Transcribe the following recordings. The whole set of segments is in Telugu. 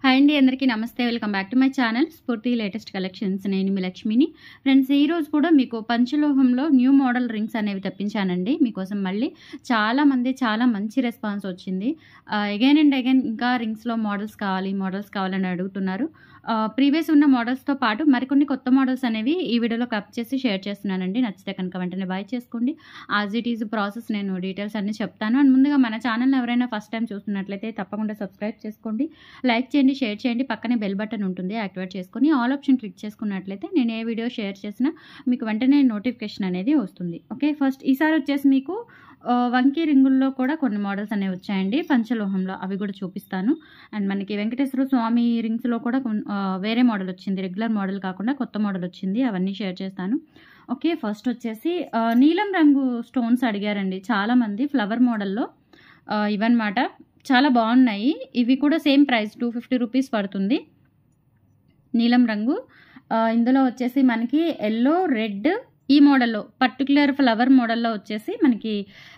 హాయ్ అండి అందరికీ నమస్తే welcome back to my channel Spoorthi latest collections నేను మీ లక్ష్మిని ఫ్రెండ్స్ ఈ రోజు కూడా మీకు పంచలోహంలో న్యూ మోడల్ రింగ్స్ అనేవి తెప్పించానండి మీకోసం మళ్ళీ చాలా మంది చాలా మంచి రెస్పాన్స్ వచ్చింది అగైన్ అండ్ అగైన్ ఇంకా రింగ్స్లో మోడల్స్ కావాలి మోడల్స్ కావాలని అడుగుతున్నారు ప్రీవియస్ ఉన్న మోడల్స్తో పాటు మరికొన్ని కొత్త మోడల్స్ అనేవి ఈ వీడియోలో కప్ చేసి షేర్ చేస్తున్నానండి నచ్చితే కనుక వెంటనే బై చేసుకోండి యాజ్ ఇట్ ఈజ్ ప్రాసెస్ నేను డీటెయిల్స్ అన్ని చెప్తాను అండ్ ముందుగా మన ఛానల్ ఎవరైనా ఫస్ట్ టైం చూస్తున్నట్లయితే తప్పకుండా సబ్స్క్రైబ్ చేసుకోండి లైక్ చేయండి షేర్ చేయండి పక్కనే బెల్ బటన్ ఉంటుంది యాక్టివేట్ చేసుకొని ఆల్ ఆప్షన్ క్లిక్ చేసుకున్నట్లయితే నేను ఏ వీడియో షేర్ చేసినా మీకు వెంటనే నోటిఫికేషన్ అనేది వస్తుంది ఓకే ఫస్ట్ ఈసారి వచ్చేసి మీకు ఆ, వంకీ రింగుల్లో కూడా కొన్ని మోడల్స్ అనేవి వచ్చాయండి పంచలోహంలో అవి కూడా చూపిస్తాను అండ్ మనకి వెంకటేశ్వర స్వామి రింగ్స్లో కూడా కొన్- ఆ, వేరే మోడల్ వచ్చింది రెగ్యులర్ మోడల్ కాకుండా కొత్త మోడల్ వచ్చింది అవన్నీ షేర్ చేస్తాను ఓకే ఫస్ట్ వచ్చేసి ఆ, నీలం రంగు స్టోన్స్ అడిగారండి చాలామంది ఫ్లవర్ మోడల్లో ఆ, ఇవన్నమాట చాలా బాగున్నాయి ఇవి కూడా same price two fifty rupees పడుతుంది నీలం రంగు ఆ, ఇందులో వచ్చేసి మనకి ఎల్లో రెడ్ ఈ మోడల్లో పర్టికులర్ ఫ్లవర్ మోడల్లో వచ్చేసి మనకి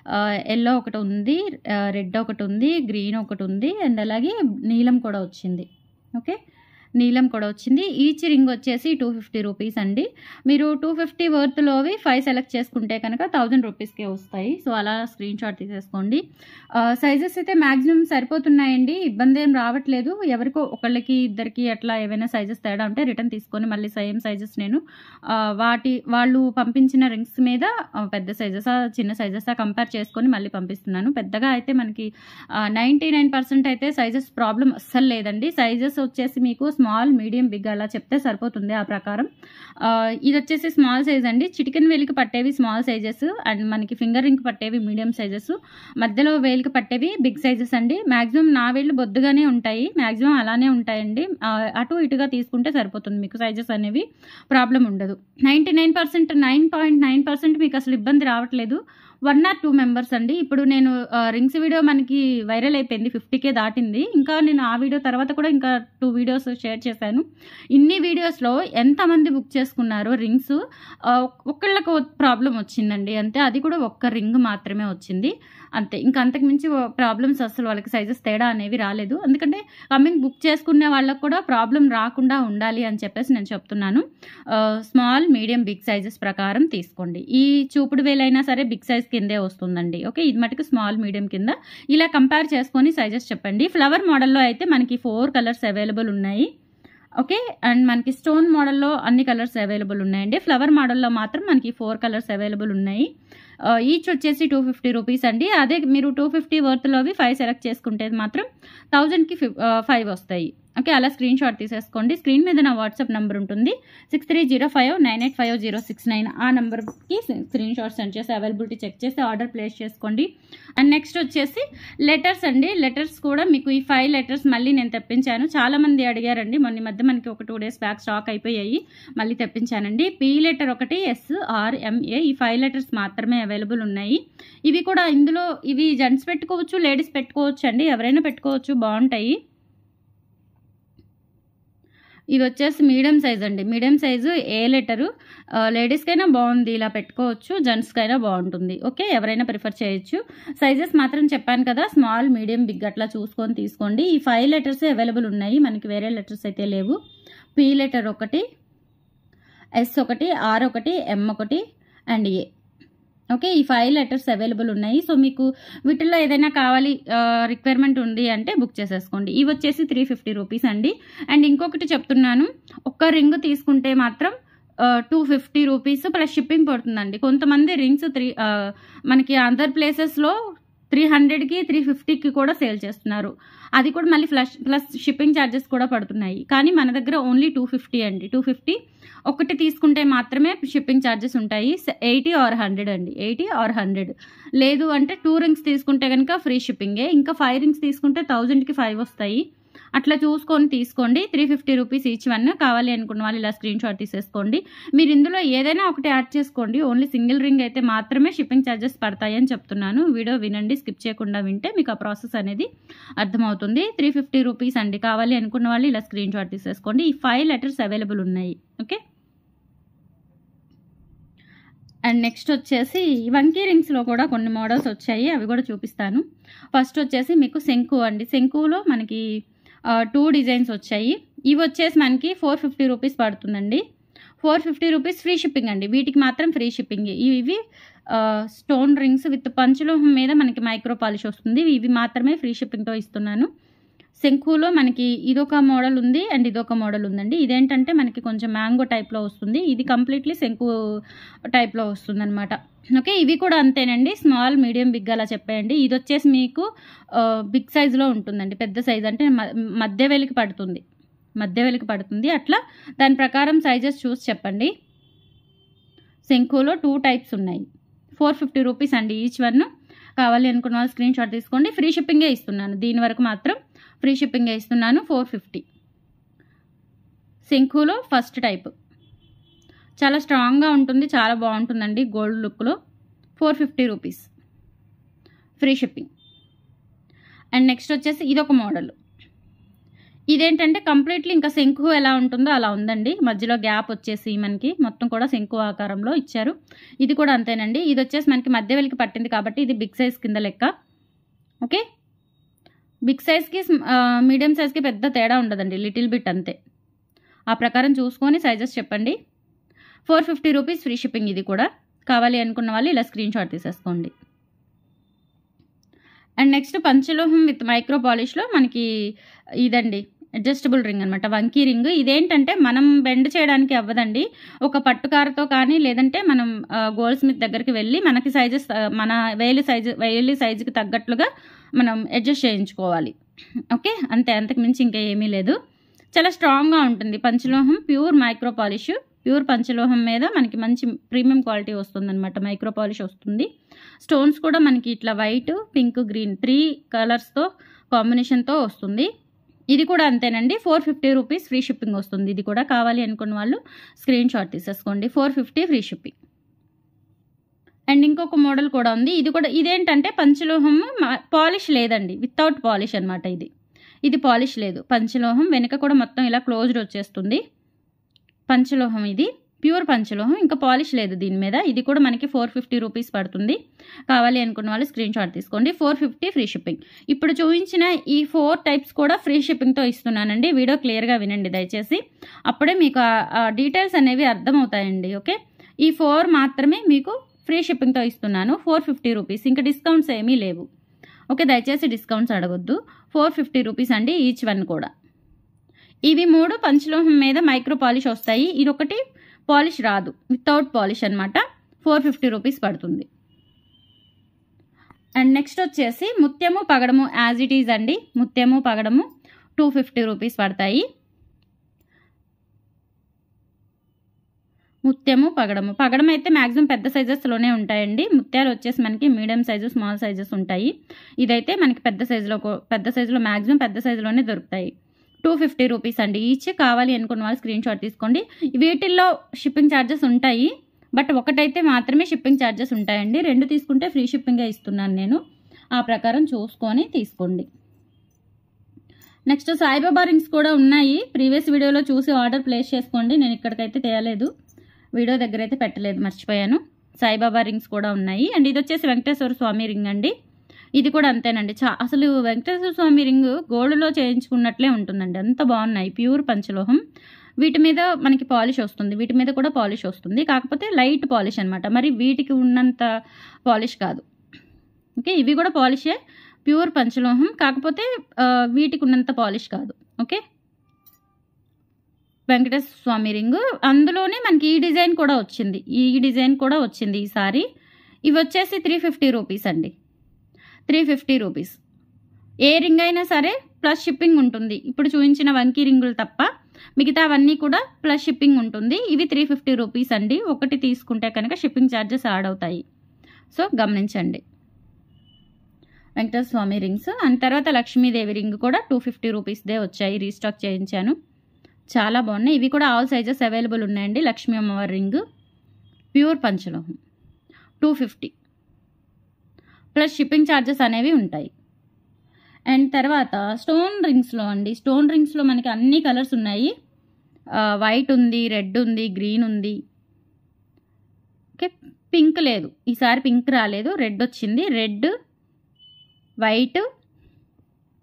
ఎల్లో ఒకటి ఉంది రెడ్ ఒకటి ఉంది గ్రీన్ ఒకటి ఉంది అండ్ అలాగే నీలం కూడా వచ్చింది ఓకే నీలం కూడా వచ్చింది ఈచ్ రింగ్ వచ్చేసి టూ ఫిఫ్టీ రూపీస్ అండి మీరు టూ ఫిఫ్టీ వర్త్లోవి ఫైవ్ సెలెక్ట్ చేసుకుంటే కనుక థౌజండ్ రూపీస్కే వస్తాయి సో అలా స్క్రీన్ షాట్ తీసేసుకోండి సైజెస్ అయితే మ్యాక్సిమం సరిపోతున్నాయండి ఇబ్బంది ఏం రావట్లేదు ఎవరికో ఒకళ్ళకి ఇద్దరికి అట్లా ఏవైనా సైజెస్ తేడా ఉంటే రిటర్న్ తీసుకొని మళ్ళీ సేమ్ సైజెస్ నేను ఆ, వాటి వాళ్ళు పంపించిన రింగ్స్ మీద ఆ, పెద్ద సైజెసా చిన్న సైజెసా కంపేర్ చేసుకొని మళ్ళీ పంపిస్తున్నాను పెద్దగా అయితే మనకి నైంటీ నైన్ పర్సెంట్ అయితే సైజెస్ ప్రాబ్లం అస్సలు లేదండి సైజెస్ వచ్చేసి మీకు స్మాల్ మీడియం బిగ్ అలా చెప్తే సరిపోతుంది ఆ ప్రకారం ఆ, ఇది వచ్చేసి స్మాల్ సైజ్ అండి చిటికెన్ వేలికి పట్టేవి స్మాల్ సైజెస్ అండ్ మనకి ఫింగర్ రింగ్ పట్టేవి మీడియం సైజెస్ మధ్యలో వేలికి పట్టేవి బిగ్ సైజెస్ అండి మాక్సిమం నా వేళ్ళు బొద్దుగానే ఉంటాయి మాక్సిమం అలానే ఉంటాయండి ఆ, అటు ఇటుగా తీసుకుంటే సరిపోతుంది మీకు సైజెస్ అనేవి ప్రాబ్లం ఉండదు ninety nine percent nine point nine percent మీకు అసలు ఇబ్బంది రావట్లేదు వన్ ఆర్ టూ మెంబర్స్ అండి ఇప్పుడు నేను రింగ్స్ వీడియో మనకి వైరల్ అయిపోయింది ఫిఫ్టీకే దాటింది ఇంకా నేను ఆ వీడియో తర్వాత కూడా ఇంకా టూ వీడియోస్ షేర్ చేశాను ఇన్ని వీడియోస్లో ఎంతమంది బుక్ చేసుకున్నారో రింగ్స్ ఒక్కళ్ళకు ప్రాబ్లం వచ్చిందండి అంతే అది కూడా ఒక్క రింగ్ మాత్రమే వచ్చింది అంతే ఇంకా అంతకు మించి ప్రాబ్లమ్స్ అసలు వాళ్ళకి సైజెస్ తేడా అనేవి రాలేదు ఎందుకంటే కమింగ్ బుక్ చేసుకునే వాళ్ళకు కూడా ప్రాబ్లం రాకుండా ఉండాలి అని చెప్పేసి నేను చెప్తున్నాను స్మాల్ మీడియం బిగ్ సైజెస్ ప్రకారం తీసుకోండి ఈ చూపుడు వేలైనా సరే బిగ్ సైజ్ కిందే వస్తుందండి ఓకే ఇది మటుకు స్మాల్ మీడియం కింద ఇలా కంపేర్ చేసుకొని సైజెస్ చెప్పండి ఫ్లవర్ మోడల్లో అయితే మనకి ఫోర్ కలర్స్ అవైలబుల్ ఉన్నాయి ఓకే అండ్ మనకి స్టోన్ మోడల్లో అన్ని కలర్స్ అవైలబుల్ ఉన్నాయండి ఫ్లవర్ మోడల్లో మాత్రం మనకి ఫోర్ కలర్స్ అవైలబుల్ ఉన్నాయి ఈచ్ వచ్చేసి టూ ఫిఫ్టీ రూపీస్ అండి అదే మీరు టూ ఫిఫ్టీ వర్త్లోవి ఫైవ్ సెలెక్ట్ చేసుకుంటే మాత్రం థౌజండ్కి ఫైవ్ వస్తాయి ఓకే అలా స్క్రీన్ షాట్ తీసేసుకోండి స్క్రీన్ మీద నా వాట్సాప్ నెంబర్ ఉంటుంది six three zero five nine eight five zero six nine ఆ నెంబర్కి స్క్రీన్ షాట్ సెండ్ చేసి అవైలబిలిటీ చెక్ చేసి ఆర్డర్ ప్లేస్ చేసుకోండి అండ్ నెక్స్ట్ వచ్చేసి లెటర్స్ అండి లెటర్స్ కూడా మీకు ఈ ఫైవ్ లెటర్స్ మళ్ళీ నేను తెప్పించాను చాలా మంది అడిగారండి మొన్న ఈ మధ్య మనకి ఒక టూ డేస్ బ్యాక్ స్టాక్ అయిపోయాయి మళ్ళీ తెప్పించానండి పీ లెటర్ ఒకటి S R M A E five letters మాత్రమే అవైలబుల్ ఉన్నాయి ఇవి కూడా ఇందులో ఇవి జెంట్స్ పెట్టుకోవచ్చు లేడీస్ పెట్టుకోవచ్చు అండి ఎవరైనా పెట్టుకోవచ్చు బాగుంటాయి ఇది వచ్చేసి మీడియం సైజ్ అండి మీడియం సైజు ఏ లెటరు లేడీస్కైనా బాగుంది ఇలా పెట్టుకోవచ్చు జెంట్స్కైనా బాగుంటుంది ఓకే ఎవరైనా ప్రిఫర్ చేయొచ్చు సైజెస్ మాత్రం చెప్పాను కదా స్మాల్ మీడియం బిగ్ అట్లా చూసుకొని తీసుకోండి ఈ ఫైవ్ లెటర్స్ అవైలబుల్ ఉన్నాయి మనకి వేరే లెటర్స్ అయితే లేవు పీ లెటర్ ఒకటి ఎస్ ఒకటి ఆర్ ఒకటి ఎం ఒకటి and A okay E five letters available ఉన్నాయి సో మీకు వీటిల్లో ఏదైనా కావాలి రిక్వైర్మెంట్ ఉంది అంటే బుక్ చేసేసుకోండి ఇవి వచ్చేసి త్రీ ఫిఫ్టీ రూపీస్ అండి అండ్ ఇంకొకటి చెప్తున్నాను ఒక్క రింగ్ తీసుకుంటే మాత్రం two fifty rupees plus shipping పడుతుందండి కొంతమంది రింగ్స్ త్రీ మనకి అదర్ ప్లేసెస్లో త్రీ హండ్రెడ్కి త్రీ ఫిఫ్టీకి కూడా సేల్ చేస్తున్నారు అది కూడా మళ్ళీ ప్లస్ ప్లస్ షిప్పింగ్ ఛార్జెస్ కూడా పడుతున్నాయి కానీ మన దగ్గర ఓన్లీ టూ ఫిఫ్టీ అండి టూ ఫిఫ్టీ ఒకటి తీసుకుంటే మాత్రమే షిప్పింగ్ ఛార్జెస్ ఉంటాయి ఎయిటీ ఆర్ హండ్రెడ్ అండి ఎయిటీ ఆర్ హండ్రెడ్ లేదు అంటే టూ రింగ్స్ తీసుకుంటే కనుక ఫ్రీ షిప్పింగే ఇంకా ఫైవ్ రింగ్స్ తీసుకుంటే థౌజండ్కి ఫైవ్ వస్తాయి అట్లా చూసుకొని తీసుకోండి three fifty rupees each one కావాలి అనుకున్న వాళ్ళు ఇలా స్క్రీన్ షాట్ తీసేసుకోండి మీరు ఇందులో ఏదైనా ఒకటి యాడ్ చేసుకోండి ఓన్లీ సింగిల్ రింగ్ అయితే మాత్రమే షిప్పింగ్ ఛార్జెస్ పడతాయి అని చెప్తున్నాను వీడియో వినండి స్కిప్ చేయకుండా వింటే మీకు ఆ ప్రాసెస్ అనేది అర్థమవుతుంది త్రీ ఫిఫ్టీ రూపీస్ అండి కావాలి అనుకున్న వాళ్ళు ఇలా స్క్రీన్ షాట్ తీసేసుకోండి ఈ ఫైవ్ లెటర్స్ అవైలబుల్ ఉన్నాయి ఓకే అండ్ నెక్స్ట్ వచ్చేసి వంకీ రింగ్స్లో కూడా కొన్ని మోడల్స్ వచ్చాయి అవి కూడా చూపిస్తాను ఫస్ట్ వచ్చేసి మీకు శంకు అండి శంకులో మనకి టూ డిజైన్స్ వచ్చాయి ఇవి వచ్చేసి మనకి ఫోర్ ఫిఫ్టీ రూపీస్ పడుతుందండి four fifty rupees free shipping అండి వీటికి మాత్రం ఫ్రీ షిప్పింగ్ ఇవి స్టోన్ రింగ్స్ విత్ పంచలోహం మీద మనకి మైక్రో పాలిష్ వస్తుంది ఇవి మాత్రమే ఫ్రీ షిప్పింగ్తో ఇస్తున్నాను శంఖులో మనకి ఇదొక మోడల్ ఉంది అండ్ ఇదొక మోడల్ ఉందండి ఇదేంటంటే మనకి కొంచెం మ్యాంగో టైప్లో వస్తుంది ఇది కంప్లీట్లీ శంకు టైప్లో వస్తుంది అనమాట ఓకే ఇవి కూడా అంతేనండి స్మాల్ మీడియం బిగ్ అలా చెప్పేయండి ఇది వచ్చేసి మీకు బిగ్ సైజులో ఉంటుందండి పెద్ద సైజ్ అంటే మ- మధ్య వేలికి పడుతుంది మధ్య వేలికి పడుతుంది అట్లా దాని ప్రకారం సైజెస్ చూసి చెప్పండి శంకులో టూ టైప్స్ ఉన్నాయి ఫోర్ ఫిఫ్టీ రూపీస్ అండి ఈచ్ వన్ కావాలి అనుకున్న వాళ్ళు స్క్రీన్ షాట్ తీసుకోండి ఫ్రీ షిప్పింగే ఇస్తున్నాను దీని వరకు మాత్రం ఫ్రీ షిప్పింగే ఇస్తున్నాను ఫోర్ ఫిఫ్టీ శంకులో ఫస్ట్ టైప్ చాలా స్ట్రాంగ్గా ఉంటుంది చాలా బాగుంటుందండి గోల్డ్ లుక్లో four fifty rupees free shipping and next వచ్చేసి ఇదొక మోడల్ ఇదేంటంటే కంప్లీట్లీ ఇంకా శంకు ఎలా ఉంటుందో అలా ఉందండి మధ్యలో గ్యాప్ వచ్చేసి మనకి మొత్తం కూడా శంకు ఆకారంలో ఇచ్చారు ఇది కూడా అంతేనండి ఇది వచ్చేసి మనకి మధ్య వెలికి పట్టింది కాబట్టి ఇది బిగ్ సైజ్ కింద లెక్క ఓకే బిగ్ సైజ్కి మీడియం సైజ్కి పెద్ద తేడా ఉండదండి లిటిల్ బిట్ అంతే ఆ ప్రకారం చూసుకొని సైజెస్ చెప్పండి four fifty rupees free shipping ఇది కూడా కావాలి అనుకున్న వాళ్ళు ఇలా స్క్రీన్ షాట్ తీసేసుకోండి అండ్ నెక్స్ట్ పంచలోహం విత్ మైక్రో పాలిష్లో మనకి ఇదండి అడ్జస్టబుల్ రింగ్ అనమాట వంకీ రింగ్ ఇదేంటంటే మనం బెండ్ చేయడానికి అవ్వదండి ఒక పట్టుకారతో కానీ లేదంటే మనం గోల్డ్ స్మిత్ దగ్గరికి వెళ్ళి మనకి సైజెస్ మన వేలి సైజు వేలి సైజుకి తగ్గట్లుగా మనం అడ్జస్ట్ చేయించుకోవాలి ఓకే అంతే అంతకు మించి ఇంకా ఏమీ లేదు చాలా స్ట్రాంగ్గా ఉంటుంది పంచలోహం ప్యూర్ మైక్రో పాలిష్ ప్యూర్ పంచలోహం మీద మనకి మంచి ప్రీమియం క్వాలిటీ వస్తుంది అనమాట మైక్రో పాలిష్ వస్తుంది స్టోన్స్ కూడా మనకి ఇట్లా వైట్ పింక్ గ్రీన్ త్రీ కలర్స్తో కాంబినేషన్తో వస్తుంది ఇది కూడా అంతేనండి four fifty rupees free shipping వస్తుంది ఇది కూడా కావాలి అనుకున్న వాళ్ళు స్క్రీన్ షాట్ తీసేసుకోండి four fifty free shipping and ఇంకొక మోడల్ కూడా ఉంది ఇది కూడా ఇదేంటంటే పంచలోహం పాలిష్ లేదండి వితౌట్ పాలిష్ అనమాట ఇది ఇది పాలిష్ లేదు పంచలోహం వెనుక కూడా మొత్తం ఇలా క్లోజ్డ్ వచ్చేస్తుంది పంచలోహం ఇది ప్యూర్ పంచలోహం ఇంకా పాలిష్ లేదు దీని మీద ఇది కూడా మనకి ఫోర్ ఫిఫ్టీ రూపీస్ పడుతుంది కావాలి అనుకున్న వాళ్ళు స్క్రీన్ షాట్ తీసుకోండి ఫోర్ ఫిఫ్టీ ఫ్రీ షిప్పింగ్ ఇప్పుడు చూపించిన ఈ ఫోర్ టైప్స్ కూడా ఫ్రీ షిప్పింగ్తో ఇస్తున్నానండి వీడియో క్లియర్గా వినండి దయచేసి అప్పుడే మీకు ఆ డీటెయిల్స్ అనేవి అర్థమవుతాయండి ఓకే ఈ ఫోర్ మాత్రమే మీకు ఫ్రీ షిప్పింగ్తో ఇస్తున్నాను ఫోర్ ఫిఫ్టీ రూపీస్ ఇంకా డిస్కౌంట్స్ ఏమీ లేవు ఓకే దయచేసి డిస్కౌంట్స్ అడగొద్దు ఫోర్ ఫిఫ్టీ రూపీస్ అండి ఈచ్ వన్ కూడా ఇవి మూడు పంచలోహం మీద మైక్రో పాలిష్ వస్తాయి ఇది ఒకటి పాలిష్ రాదు వితౌట్ పాలిష్ అనమాట ఫోర్ ఫిఫ్టీ రూపీస్ పడుతుంది అండ్ నెక్స్ట్ వచ్చేసి ముత్యము పగడము యాజ్ ఇట్ ఈజ్ అండి ముత్యము పగడము టూ ఫిఫ్టీ రూపీస్ పడతాయి ముత్యము పగడము పగడం అయితే మ్యాక్సిమం పెద్ద సైజెస్లోనే ఉంటాయండి ముత్యాలు వచ్చేసి మనకి మీడియం సైజు స్మాల్ సైజెస్ ఉంటాయి ఇదైతే మనకి పెద్ద సైజులో పెద్ద సైజులో మ్యాక్సిమం పెద్ద సైజులోనే దొరుకుతాయి టూ ఫిఫ్టీ రూపీస్ అండి ఈచ్ కావాలి అనుకున్న వాళ్ళు స్క్రీన్ షాట్ తీసుకోండి వీటిల్లో షిప్పింగ్ ఛార్జెస్ ఉంటాయి బట్ ఒకటైతే మాత్రమే షిప్పింగ్ ఛార్జెస్ ఉంటాయండి రెండు తీసుకుంటే ఫ్రీ షిప్పింగే ఇస్తున్నాను నేను ఆ ప్రకారం చూసుకొని తీసుకోండి నెక్స్ట్ సాయిబాబా రింగ్స్ కూడా ఉన్నాయి ప్రీవియస్ వీడియోలో చూసి ఆర్డర్ ప్లేస్ చేసుకోండి నేను ఇక్కడికైతే తేయలేదు వీడియో దగ్గర అయితే పెట్టలేదు మర్చిపోయాను సాయిబాబా రింగ్స్ కూడా ఉన్నాయి అండ్ ఇది వచ్చేసి వెంకటేశ్వర స్వామి రింగ్ అండి ఇది కూడా అంతేనండి చా అసలు వెంకటేశ్వర స్వామి రింగ్ గోల్డ్లో చేయించుకున్నట్లే ఉంటుందండి అంత బాగున్నాయి ప్యూర్ పంచలోహం వీటి మీద మనకి పాలిష్ వస్తుంది వీటి మీద కూడా పాలిష్ వస్తుంది కాకపోతే లైట్ పాలిష్ అనమాట మరి వీటికి ఉన్నంత పాలిష్ కాదు ఓకే ఇవి కూడా పాలిషే ప్యూర్ పంచలోహం కాకపోతే వీటికి ఉన్నంత పాలిష్ కాదు ఓకే వెంకటేశ్వర స్వామి రింగ్ అందులోనే మనకి ఈ డిజైన్ కూడా వచ్చింది ఈ డిజైన్ కూడా వచ్చింది ఈసారి ఇవి వచ్చేసి త్రీ ఫిఫ్టీ రూపీస్ అండి త్రీ ఫిఫ్టీ రూపీస్ ఏ రింగ్ అయినా సరే ప్లస్ షిప్పింగ్ ఉంటుంది ఇప్పుడు చూపించిన వంకీ రింగులు తప్ప మిగతా అవన్నీ కూడా ప్లస్ షిప్పింగ్ ఉంటుంది ఇవి త్రీ ఫిఫ్టీ రూపీస్ అండి ఒకటి తీసుకుంటే కనుక షిప్పింగ్ ఛార్జెస్ యాడ్ అవుతాయి సో గమనించండి వెంకటేశ్వర స్వామి రింగ్స్ అండ్ తర్వాత లక్ష్మీదేవి రింగ్ కూడా టూ ఫిఫ్టీ రూపీస్దే వచ్చాయి రీస్టాక్ చేయించాను చాలా బాగున్నాయి ఇవి కూడా ఆల్ సైజెస్ అవైలబుల్ ఉన్నాయండి లక్ష్మీ అమ్మవారి రింగ్ ప్యూర్ పంచలోహం two fifty plus shipping charges అనేవి ఉంటాయి అండ్ తర్వాత స్టోన్ రింగ్స్లో అండి స్టోన్ రింగ్స్లో మనకి అన్ని కలర్స్ ఉన్నాయి వైట్ ఉంది రెడ్ ఉంది గ్రీన్ ఉంది ఓకే పింక్ లేదు ఈసారి పింక్ రాలేదు రెడ్ వచ్చింది రెడ్ వైట్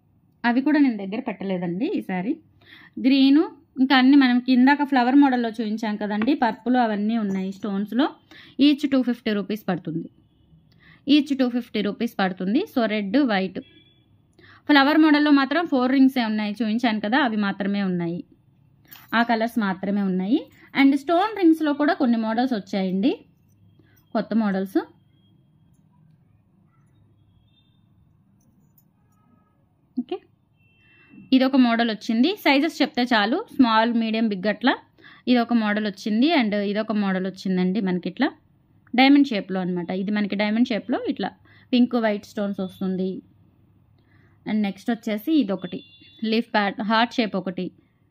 అవి కూడా నేను దగ్గర పెట్టలేదండి ఈసారి గ్రీను ఇంకా అన్ని మనం కిందాక ఫ్లవర్ మోడల్లో చూపించాం కదండి పర్పుల్ అవన్నీ ఉన్నాయి స్టోన్స్లో ఈచ్ టూ ఫిఫ్టీ రూపీస్ పడుతుంది ఈచ్ టూ ఫిఫ్టీ రూపీస్ పడుతుంది సో రెడ్ వైట్ ఫ్లవర్ మోడల్లో మాత్రం ఫోర్ రింగ్సే ఉన్నాయి చూపించాను కదా అవి మాత్రమే ఉన్నాయి ఆ కలర్స్ మాత్రమే ఉన్నాయి అండ్ స్టోన్ రింగ్స్లో కూడా కొన్ని మోడల్స్ వచ్చాయండి కొత్త మోడల్స్ ఓకే ఇది ఒక మోడల్ వచ్చింది సైజెస్ చెప్తే చాలు స్మాల్ మీడియం బిగ్ అట్లా ఇది ఒక మోడల్ వచ్చింది అండ్ ఇది ఒక మోడల్ వచ్చిందండి మనకి ఇట్లా డైమండ్ షేప్లో అనమాట ఇది మనకి డైమండ్ షేప్లో ఇట్లా పింక్ వైట్ స్టోన్స్ వస్తుంది అండ్ నెక్స్ట్ వచ్చేసి ఇది ఒకటి లీఫ్ ప్యాట్ హార్ట్ షేప్ ఒకటి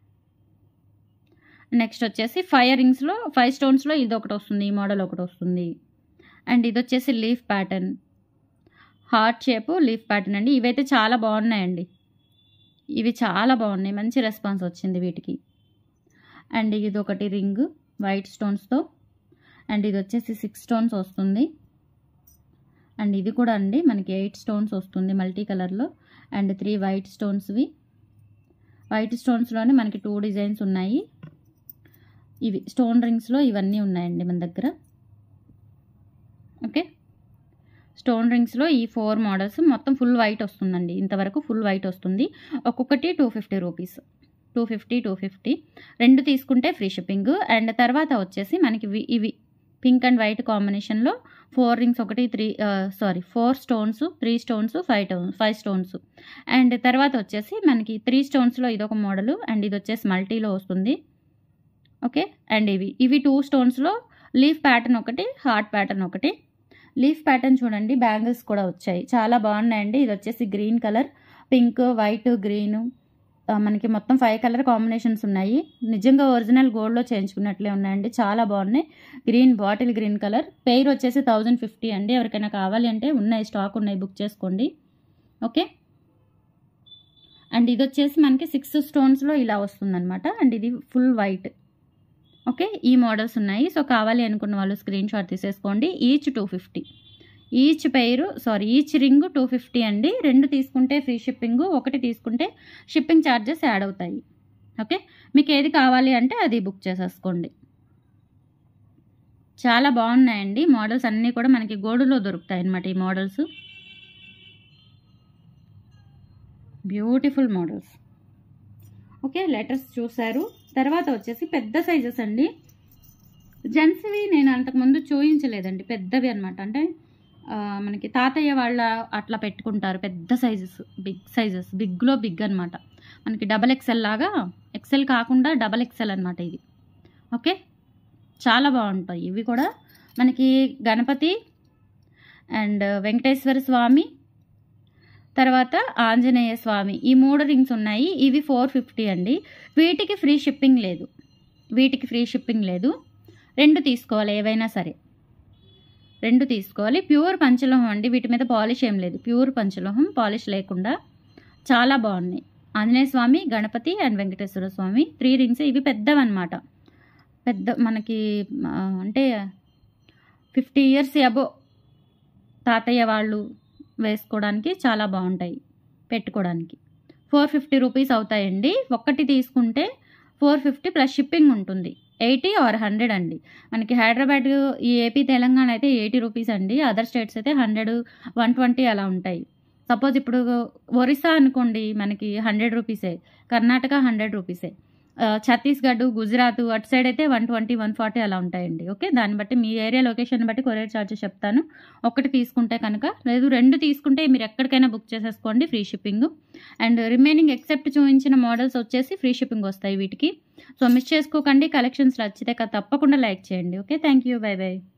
నెక్స్ట్ వచ్చేసి ఫైవ్ రింగ్స్లో ఫైవ్ స్టోన్స్లో ఇది ఒకటి వస్తుంది ఈ మోడల్ ఒకటి వస్తుంది అండ్ ఇది వచ్చేసి leaf pattern heart shape leaf pattern అండి ఇవైతే చాలా బాగున్నాయండి ఇవి చాలా బాగున్నాయి మంచి రెస్పాన్స్ వచ్చింది వీటికి అండ్ ఇది ఒకటి రింగ్ వైట్ స్టోన్స్తో అండ్ ఇది వచ్చేసి సిక్స్ స్టోన్స్ వస్తుంది అండ్ ఇది కూడా అండి మనకి ఎయిట్ స్టోన్స్ వస్తుంది మల్టీ కలర్లో అండ్ త్రీ వైట్ స్టోన్స్వి వైట్ స్టోన్స్లోనే మనకి టూ డిజైన్స్ ఉన్నాయి ఇవి స్టోన్ రింగ్స్లో ఇవన్నీ ఉన్నాయండి మన దగ్గర ఓకే స్టోన్ రింగ్స్లో ఈ ఫోర్ మోడల్స్ మొత్తం ఫుల్ వైట్ వస్తుందండి ఇంతవరకు ఫుల్ వైట్ వస్తుంది ఒక్కొక్కటి two fifty rupees two fifty two fifty రెండు తీసుకుంటే ఫ్రీ షిప్పింగ్ అండ్ తర్వాత వచ్చేసి మనకి ఇవి ఇవి పింక్ అండ్ వైట్ కాంబినేషన్లో ఫోర్ రింగ్స్ ఒకటి three sorry four stones three stones five tone five stones and తర్వాత వచ్చేసి మనకి త్రీ స్టోన్స్లో ఇదొక మోడల్ అండ్ ఇది వచ్చేసి మల్టీలో వస్తుంది ఓకే అండ్ ఇవి ఇవి టూ స్టోన్స్లో లీఫ్ ప్యాటర్న్ ఒకటి హార్ట్ ప్యాటర్న్ ఒకటి లీఫ్ ప్యాటర్న్ చూడండి బ్యాంగిల్స్ కూడా వచ్చాయి చాలా బాగున్నాయండి ఇది వచ్చేసి green colour pink white green మనకి మొత్తం ఫైవ్ కలర్ కాంబినేషన్స్ ఉన్నాయి నిజంగా ఒరిజినల్ గోల్డ్లో చేయించుకున్నట్లే ఉన్నాయండి చాలా బాగున్నాయి green bottle green colour pair వచ్చేసి థౌజండ్ ఫిఫ్టీ అండి ఎవరికైనా కావాలి అంటే ఉన్నాయి స్టాక్ ఉన్నాయి బుక్ చేసుకోండి ఓకే అండ్ ఇది వచ్చేసి మనకి సిక్స్ స్టోన్స్లో ఇలా వస్తుందన్నమాట అండ్ ఇది ఫుల్ వైట్ ఓకే ఈ మోడల్స్ ఉన్నాయి సో కావాలి అనుకున్న వాళ్ళు స్క్రీన్ షాట్ తీసేసుకోండి each two fifty each pair sorry each ring two fifty అండి రెండు తీసుకుంటే ఫ్రీ షిప్పింగ్ ఒకటి తీసుకుంటే షిప్పింగ్ ఛార్జెస్ యాడ్ అవుతాయి ఓకే మీకు ఏది కావాలి అంటే అది బుక్ చేసేసుకోండి చాలా బాగున్నాయండి మోడల్స్ అన్నీ కూడా మనకి గోడులో దొరుకుతాయి అన్నమాట ఈ models beautiful models okay letters చూసారు తర్వాత వచ్చేసి పెద్ద సైజెస్ అండి జెంట్స్వి నేను అంతకుముందు చూపించలేదండి పెద్దవి అనమాట అంటే ఆ, మనకి తాతయ్య వాళ్ళ అట్లా పెట్టుకుంటారు పెద్ద సైజెస్ బిగ్ సైజెస్ బిగ్లో బిగ్ అనమాట మనకి డబల్ ఎక్సెల్ లాగా ఎక్సెల్ కాకుండా డబల్ ఎక్సెల్ అనమాట ఇది ఓకే చాలా బాగుంటాయి ఇవి కూడా మనకి గణపతి అండ్ వెంకటేశ్వర స్వామి తర్వాత ఆంజనేయ స్వామి ఈ మూడు రింగ్స్ ఉన్నాయి ఇవి ఫోర్ ఫిఫ్టీ అండి వీటికి ఫ్రీ షిప్పింగ్ లేదు వీటికి ఫ్రీ షిప్పింగ్ లేదు రెండు తీసుకోవాలి ఏవైనా సరే రెండు తీసుకోవాలి ప్యూర్ పంచలోహం అండి వీటి మీద పాలిష్ ఏం లేదు ప్యూర్ పంచలోహం పాలిష్ లేకుండా చాలా బాగున్నాయి Anjaneya Swamy Ganapathi and Venkateswara Swamy three rings ఇవి పెద్దవన్నమాట పెద్ద మనకి ఆ, అంటే ఫిఫ్టీ ఇయర్స్ అబో తాతయ్య వాళ్ళు వేసుకోవడానికి చాలా బాగుంటాయి పెట్టుకోవడానికి ఫోర్ ఫిఫ్టీ రూపీస్ అవుతాయండి ఒక్కటి తీసుకుంటే ఫోర్ ఫిఫ్టీ ప్లస్ షిప్పింగ్ ఉంటుంది ఎయిటీ ఆర్ హండ్రెడ్ అండి మనకి హైదరాబాద్ ఈ ఏపీ తెలంగాణ అయితే ఎయిటీ రూపీస్ అండి అదర్ స్టేట్స్ అయితే హండ్రెడ్ వన్ ట్వంటీ అలా ఉంటాయి సపోజ్ ఇప్పుడు ఒరిస్సా అనుకోండి మనకి హండ్రెడ్ రూపీసే కర్ణాటక హండ్రెడ్ రూపీసే ఆ, ఛత్తీస్గఢ్ గుజరాత్ అటు సైడ్ అయితే వన్ ట్వంటీ వన్ ఫార్టీ అలా ఉంటాయండి ఓకే దాన్ని బట్టి మీ ఏరియా లొకేషన్ బట్టి కొరియర్ ఛార్జెస్ చెప్తాను ఒకటి తీసుకుంటే కనుక లేదు రెండు తీసుకుంటే మీరు ఎక్కడికైనా బుక్ చేసేసుకోండి free shipping and remaining except చూపించిన మోడల్స్ వచ్చేసి ఫ్రీ షిప్పింగ్ వస్తాయి వీటికి సో మిస్ చేసుకోకండి కలెక్షన్స్ నచ్చితే క- తప్పకుండా లైక్ చేయండి okay thank you bye by